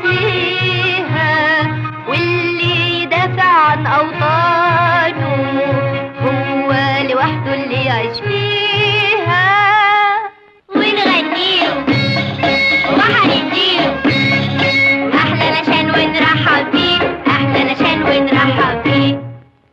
فيها واللي يدافع عن أوطانه هو لوحده اللي يعيش فيها ونغنيله وهنديله أحلى نشان ونرحب بيه أحلى نشان ونرحب بيه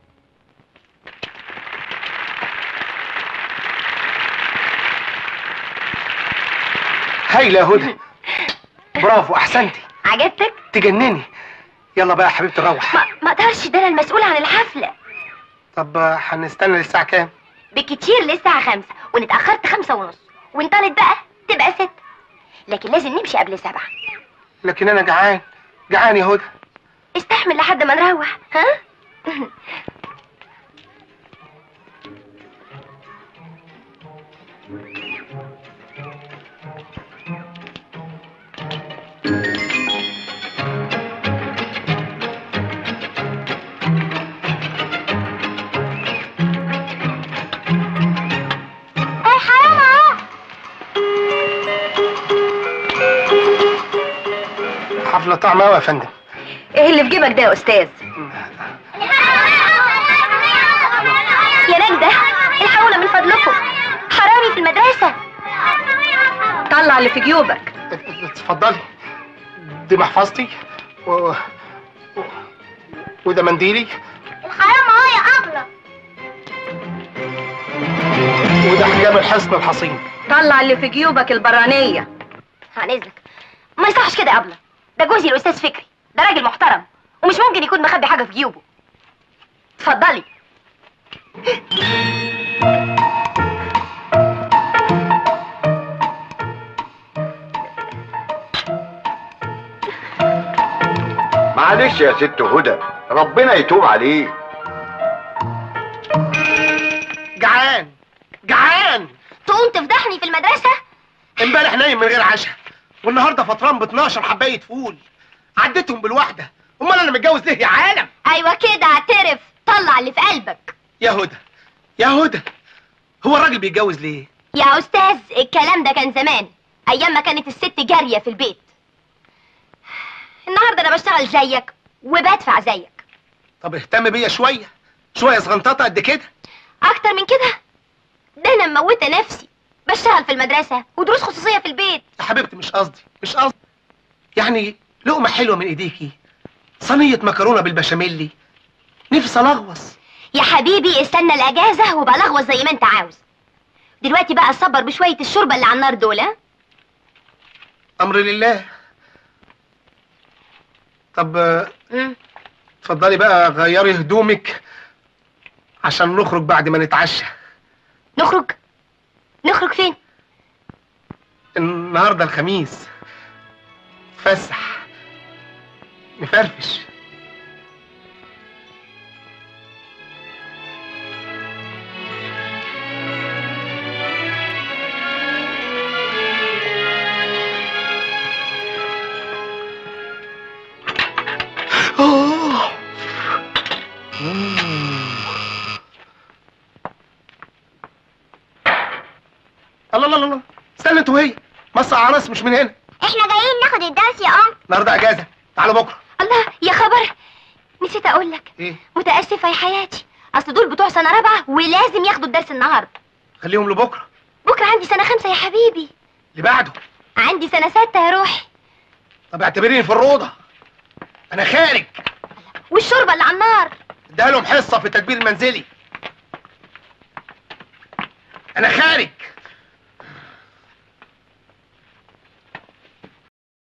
هايله يا هدى برافو احسنتي عجبتك؟ تجنني يلا بقى يا حبيبتي نروح ما ما اقدرش ده انا المسؤول عن الحفلة طب آه، هنستنى للساعه كام بالكتير للساعة خمسة وإن اتأخرت خمسة ونص وإن طالت بقى تبقى ستة لكن لازم نمشي قبل سبعة لكن انا جعان جعان يا هدى استحمل لحد ما نروح ها؟ اي حرام اهو حفله طعمه قوي يا فندم ايه اللي في جيبك ده يا استاذ يا نجدة الحقونا من فضلكم حرامي في المدرسة طلع اللي في جيوبك اتفضلي دي محفظتي و... و... وده منديلي الحرام اهو يا أبلة وده حجاب الحصن الحصين طلع اللي في جيوبك البرانية عن إذنك ما يصحش كده يا أبلة ده جوزي الأستاذ فكري ده راجل محترم ومش ممكن يكون مخبي حاجة في جيوبه اتفضلي معلش يا ست هدى ربنا يتوب عليه جعان جعان تقوم تفضحني في المدرسة امبارح نايم من غير عشاء والنهارده فطران ب 12 حبايه فول عديتهم بالواحده امال انا متجوز ليه يا عالم أيوة كده اعترف طلع اللي في قلبك يا هدى يا هدى هو الراجل بيتجوز ليه يا أستاذ الكلام ده كان زمان أيام ما كانت الست جارية في البيت النهاردة أنا بشتغل زيك وبدفع زيك طب اهتم بيا شويه شويه صغنططه قد كده أكتر من كده ده أنا مموتة نفسي بشتغل في المدرسة ودروس خصوصية في البيت يا حبيبتي مش قصدي مش قصدي يعني لقمه حلوه من ايديكي صينيه مكرونه بالبشاميل نفسي الغوص يا حبيبي استنى الأجازة وبلغوص زي ما أنت عاوز دلوقتي بقى صبر بشوية الشوربة اللي على النار دول ها؟ امر لله طب آه، مم. اتفضلي بقى غيري هدومك عشان نخرج بعد ما نتعشى نخرج نخرج فين النهارده الخميس فسح نفرفش أوه. الله الله الله استنى انتوا وهي مصر عرس مش من هنا احنا جايين ناخد الدرس يا ام النهارده اجازه تعالوا بكره الله يا خبر نسيت اقول لك ايه متاسفه يا حياتي اصل دول بتوع سنه رابعه ولازم ياخدوا الدرس النهارده خليهم لبكره بكره عندي سنه خمسه يا حبيبي اللي بعده عندي سنه سته يا روحي طب اعتبريني في الروضه انا خارج والشوربه اللي على النار اديها لهم حصه في التدبير المنزلي انا خارج